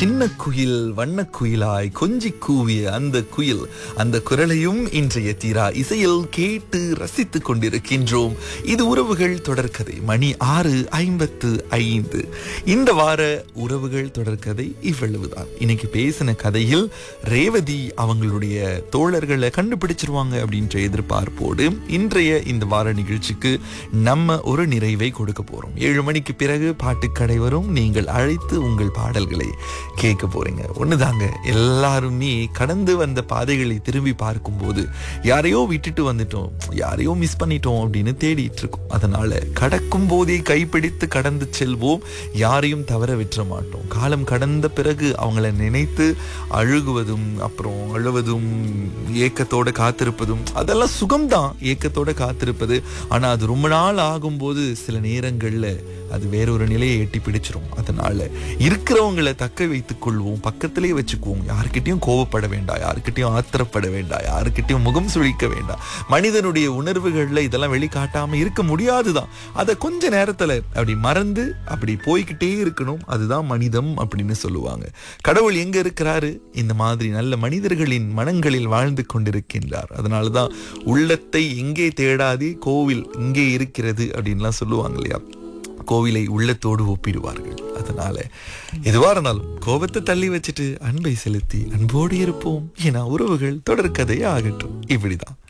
சின்ன குயில் வண்ண குயிலாய் கொஞ்சி கூவிய அந்த குயில் அந்த குரலையும் இன்றைய தீரா இசையில் கேட்டு ரசித்துக் கொண்டிருக்கின்றோம் இது உறவுகள் தொடர்கதை மணி ஆறு ஐம்பத்து ஐந்து இந்த வார உறவுகள் தொடர்கதை இவ்வளவுதான் இன்னைக்கு பேசின கதையில் ரேவதி அவங்களுடைய தோழர்களை கண்டுபிடிச்சிருவாங்க அப்படின்ற எதிர்பார்ப்போடு இன்றைய இந்த வார நிகழ்ச்சிக்கு நம்ம ஒரு நிறைவை கொடுக்க போறோம் ஏழு மணிக்கு பிறகு பாட்டுக்கடை வரும் நீங்கள் அழைத்து உங்கள் பாடல்களை கேட்க போறீங்க ஒண்ணுதாங்க எல்லாருமே கடந்து வந்த பாதைகளை திரும்பி பார்க்கும்போது யாரையோ விட்டுட்டு வந்துட்டோம் யாரையோ மிஸ் பண்ணிட்டோம் அப்படின்னு தேடிட்டு இருக்கோம் அதனால கடக்கும் போதே கைப்பிடித்து கடந்து செல்வோம் யாரையும் தவற விட்டுற மாட்டோம் காலம் கடந்த பிறகு அவங்கள நினைத்து அழுகுவதும் அப்புறம் அழுவதும் ஏக்கத்தோட காத்திருப்பதும் அதெல்லாம் சுகம்தான் ஏக்கத்தோட காத்திருப்பது ஆனா அது ரொம்ப நாள் ஆகும்போது சில நேரங்கள்ல அது வேறொரு நிலையை எட்டி பிடிச்சிரும் அதனால இருக்கிறவங்களை தக்க வைத்துக் கொள்வோம் பக்கத்திலே வச்சுக்குவோம் யாருக்கிட்டையும் கோவப்பட வேண்டாம் யாருக்கிட்டையும் ஆத்திரப்பட வேண்டாம் யாருக்கிட்டையும் முகம் சுழிக்க வேண்டாம் மனிதனுடைய உணர்வுகள்ல இதெல்லாம் வெளிக்காட்டாம இருக்க முடியாதுதான் அதை கொஞ்ச நேரத்துல அப்படி மறந்து அப்படி போய்கிட்டே இருக்கணும் அதுதான் மனிதம் அப்படின்னு சொல்லுவாங்க கடவுள் எங்க இருக்கிறாரு இந்த மாதிரி நல்ல மனிதர்களின் மனங்களில் வாழ்ந்து கொண்டிருக்கின்றார் அதனாலதான் உள்ளத்தை எங்கே தேடாதே கோவில் இங்கே இருக்கிறது அப்படின்லாம் சொல்லுவாங்க இல்லையா கோவிலை உள்ளத்தோடு ஒப்பிடுவார்கள் அதனால எதுவா இருந்தாலும் கோபத்தை தள்ளி வச்சுட்டு அன்பை செலுத்தி அன்போடு இருப்போம் ஏன்னா உறவுகள் தொடர்கதை ஆகட்டும் இப்படிதான்